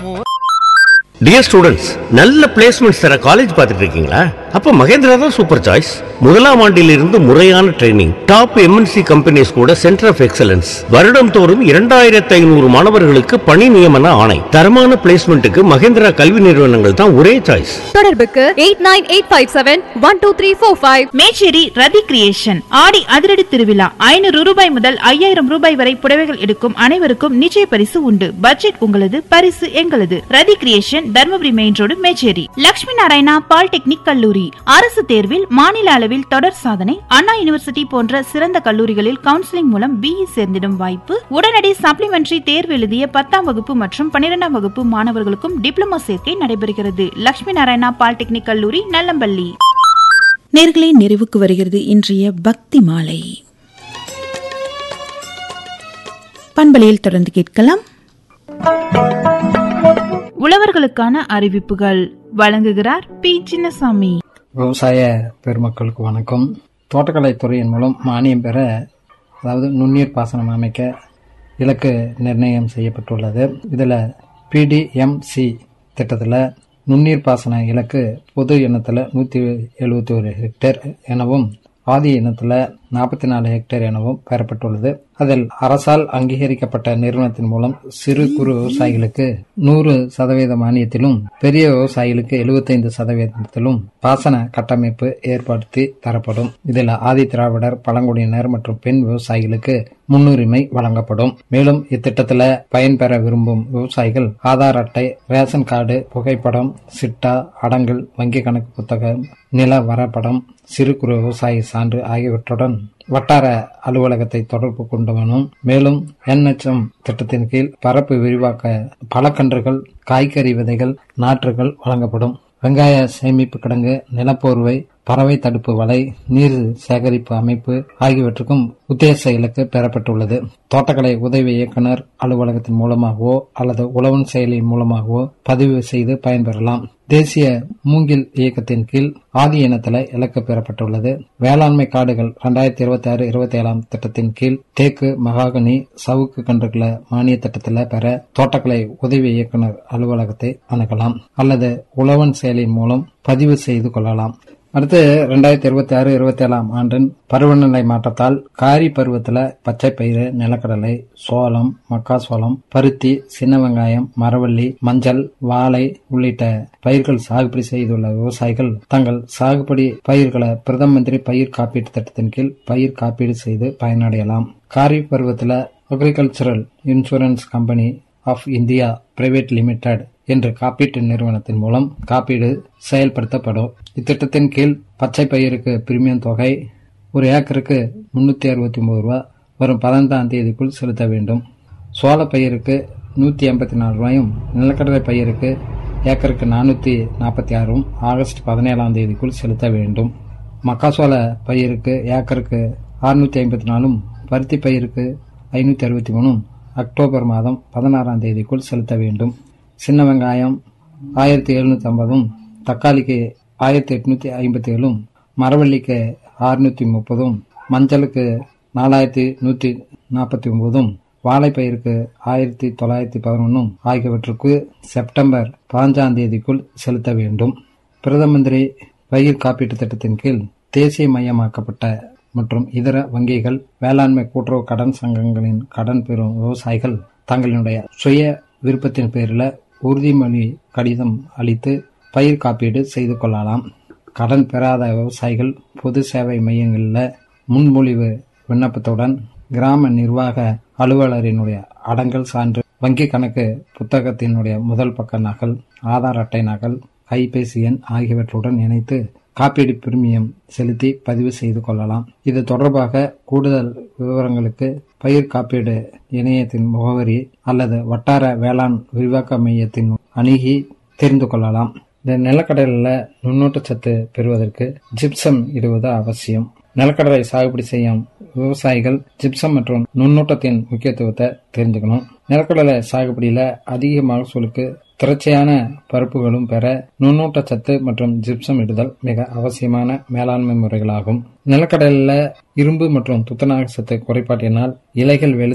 dear students நல்ல placements தர college பார்த்துட்டு இருக்கீங்களா அப்ப மகேந்திரா தான் சூப்பர் சாய்ஸ் முதலாம் ஆண்டிலிருந்து முறையான ட்ரைனிங் டாப் எம்என்சி கம்பெனிஸ் கூட சென்டர் ஆஃப் எக்ஸலன்ஸ் வருடம் தோறும் இரண்டாயிரத்தி ஐநூறு மாணவர்களுக்கு பணி நியமன ஆணை தரமான பிளேஸ்மெண்ட்டுக்கு மகேந்திரா கல்வி நிறுவனங்கள் தான் ஒரே சாய்ஸ் தொடர்புக்கு eight nine eight five seven one two three four five Mecheri Rathi creation ஆடி அதிரடி திருவிழா ஐநூறு ரூபாய் முதல் ஐயாயிரம் ரூபாய் வரை புடவைகள் எடுக்கும் அனைவருக்கும் நிச்சய பரிசு உண்டு பட்ஜெட் உங்களது பரிசு எங்களது Rathi creation Dharmapuri main road Mecheri Lakshmi Narayana polytechnic கல்லூரி அரசு தேர்வில் மாநில அளவில் தொடர் சாதனை அண்ணா யூனிவர்சிட்டி போன்ற சிறந்த கல்லூரிகளில் கவுன்சிலிங் மூலம் பிஇ சேர்ந்திடும் வாய்ப்பு உடனடி சப்ளிமெண்டரி தேர்வு எழுதிய பத்தாம் வகுப்பு மற்றும் பன்னிரெண்டாம் வகுப்பு மாணவர்களுக்கும் டிப்ளமோ சேர்க்கை நடைபெறுகிறது லட்சுமி நாராயணா பாலிடெக்னிக் கல்லூரி நல்லம்பள்ளி நேர்களே நிறைவுக்கு வருகிறது இன்றைய பக்தி மாலை பண்பலையில் தொடர்ந்து கேட்கலாம் உழவர்களுக்கான அறிவிப்புகள் வழங்குகிறார் பி சின்னசாமி விவசாய பெருமக்களுக்கு வணக்கம் தோட்டக்கலைத் துறையின் மூலம் மானியம் பெற அதாவது நுண்ணீர் பாசனம் அமைக்க இலக்கு நிர்ணயம் செய்யப்பட்டுள்ளது இதில் பிடிஎம்சி திட்டத்தில் நுண்ணீர் பாசன இலக்கு பொது இனத்தில் நூற்றி எழுபத்தி ஒரு ஹெக்டேர் எனவும் ஆதி இனத்தில் நாற்பத்தி நாலு ஹெக்டேர் எனவும் பெறப்பட்டுள்ளது அதில் அரசால் அங்கீகரிக்கப்பட்ட நிறுவனத்தின் மூலம் சிறு குறு விவசாயிகளுக்கு நூறு சதவீத மானியத்திலும் பெரிய விவசாயிகளுக்கு எழுபத்தைந்து சதவீதத்திலும் பாசன கட்டமைப்பு ஏற்படுத்தி தரப்படும் இதில் ஆதி திராவிடர் பழங்குடியினர் மற்றும் பெண் விவசாயிகளுக்கு முன்னுரிமை வழங்கப்படும் மேலும் இத்திட்டத்தில் பயன்பெற விரும்பும் விவசாயிகள் ஆதார் அட்டை ரேஷன் கார்டு புகைப்படம் சிட்டா அடங்கல் வங்கி கணக்கு புத்தகம் நில வரைபடம் சிறு குறு விவசாய சான்று ஆகியவற்றுடன் வட்டார அலுவலகத்தை தொடர்பு கொண்டவனும் மேலும் என்எச்எம் திட்டத்தின் கீழ் பரப்பு விரிவாக்க பழக்கன்றுகள் காய்கறி விதைகள் நாற்றுகள் வழங்கப்படும் வெங்காய சேமிப்பு கிடங்கு நிலப்போர்வை பறவை தடுப்பு வலை நீர் சேகரிப்பு அமைப்பு ஆகியவற்றுக்கும் உத்தேச இலக்கு பெறப்பட்டுள்ளது தோட்டக்கலை உதவி இயக்குனர் அலுவலகத்தின் மூலமாகவோ அல்லது உழவன் செயலியின் மூலமாகவோ பதிவு செய்து பயன்பெறலாம் தேசிய மூங்கில் இயக்கத்தின் கீழ் ஆதி இனத்தில் இலக்கு பெறப்பட்டுள்ளது வேளாண்மை காடுகள் இரண்டாயிரத்தி இருபத்தி ஆறு இருபத்தி ஏழாம் திட்டத்தின் கீழ் தேக்கு மகாகனி சவுக்கு கன்றுகளை மானிய திட்டத்தில் பெற தோட்டக்கலை உதவி இயக்குனர் அலுவலகத்தை அணுகலாம் அல்லது உழவன் செயலியின் மூலம் பதிவு செய்து கொள்ளலாம் அடுத்து ரெண்டாயிரத்தி இருபத்தி ஆறு இருபத்தி ஏழாம் ஆண்டின் பருவநிலை மாற்றத்தால் காரி பருவத்தில் பச்சை பயிறு நிலக்கடலை சோளம் மக்காசோளம் பருத்தி சின்ன வெங்காயம் மரவள்ளி மஞ்சள் வாழை உள்ளிட்ட பயிர்கள் சாகுபடி செய்துள்ள விவசாயிகள் தங்கள் சாகுபடி பயிர்களை பிரதம மந்திரி பயிர் காப்பீட்டு திட்டத்தின் கீழ் பயிர் காப்பீடு செய்து பயனடையலாம் காரி பருவத்தில் agricultural insurance company of India private limited என்ற காப்பீட்டு நிறுவனத்தின் மூலம் காப்பீடு செயல்படுத்தப்படும் இத்திட்டத்தின் கீழ் பச்சை பயிருக்கு பிரீமியம் தொகை ஒரு ஏக்கருக்கு முன்னூற்றி அறுபத்தி ஒன்பது ரூபா வரும் பதினைந்தாம் தேதிக்குள் செலுத்த வேண்டும் சோள பயிருக்கு நூற்றி எண்பத்தி நாலு ரூபாயும் நிலக்கடலை பயிருக்கு ஏக்கருக்கு நானூற்றி நாற்பத்தி ஆறும் ஆகஸ்ட் பதினேழாம் தேதிக்குள் செலுத்த வேண்டும் மக்காசோள பயிருக்கு ஏக்கருக்கு அறுநூற்றி ஐம்பத்தி நாலும் பருத்தி பயிருக்கு ஐநூற்றி அறுபத்தி மூணும் அக்டோபர் மாதம் பதினாறாம் தேதிக்குள் செலுத்த வேண்டும் சின்ன வெங்காயம் ஆயிரத்தி எழுநூற்றி ஐம்பதும் தக்காளிக்கு ஆயிரத்தி எட்நூற்றி ஐம்பத்தி ஏழும் மரவள்ளிக்கு அறுநூற்றி முப்பதும் மஞ்சளுக்கு நாலாயிரத்தி நூற்றி நாற்பத்தி ஒன்பதும் வாழைப்பயிருக்கு ஆயிரத்தி தொள்ளாயிரத்தி பதினொன்னும் ஆகியவற்றுக்கு செப்டம்பர் பதினஞ்சாம் தேதிக்குள் செலுத்த வேண்டும் பிரதம மந்திரி பயிர் காப்பீட்டு திட்டத்தின் கீழ் தேசிய மயமாக்கப்பட்ட மற்றும் இதர வங்கிகள் வேளாண்மை கூட்டுறவு கடன் சங்கங்களின் கடன் பெறும் விவசாயிகள் தங்களுடைய சுய விருப்பத்தின் பேரில் உறுதிமொழி கடிதம் அளித்து பயிர் காப்பீடு செய்து கொள்ளலாம் கடன் பெறாத விவசாயிகள் பொது சேவை மையங்களில் முன்மொழிவு விண்ணப்பத்துடன் கிராம நிர்வாக அலுவலரினுடைய அடங்கல் சான்று வங்கி கணக்கு புத்தகத்தினுடைய முதல் பக்க நகல் ஆதார் அட்டை நகல் கைபேசி எண் ஆகியவற்றுடன் இணைத்து காப்பீடு பிரீமியம் செலுத்தி பதிவு செய்து கொள்ளலாம் இது தொடர்பாக கூடுதல் விவரங்களுக்கு பயிர் காப்பீடு இணையத்தின் முகவரி அல்லது வட்டார வேளாண் விரிவாக்க மையத்தின் அணுகி தெரிந்து கொள்ளலாம் இந்த நிலக்கடலில் நுண்ணூட்டச்சத்து பெறுவதற்கு ஜிப்சம் இடுவது அவசியம் நிலக்கடலை சாகுபடி செய்யும் விவசாயிகள் ஜிப்சம் மற்றும் நுண்ணூட்டத்தின் முக்கியத்துவத்தை தெரிஞ்சுக்கணும் நிலக்கடலை சாகுபடியில அதிக மகசூலுக்கு திரட்சியான பருப்புகளும் பெற நுண்ணூட்டச்சத்து மற்றும் ஜிப்சம் இடுதல் மிக அவசியமான மேலாண்மை முறைகளாகும் நிலக்கடலில் இரும்பு மற்றும் துத்தநாக சத்து குறைபாட்டினால் இலைகள் வெளுத்து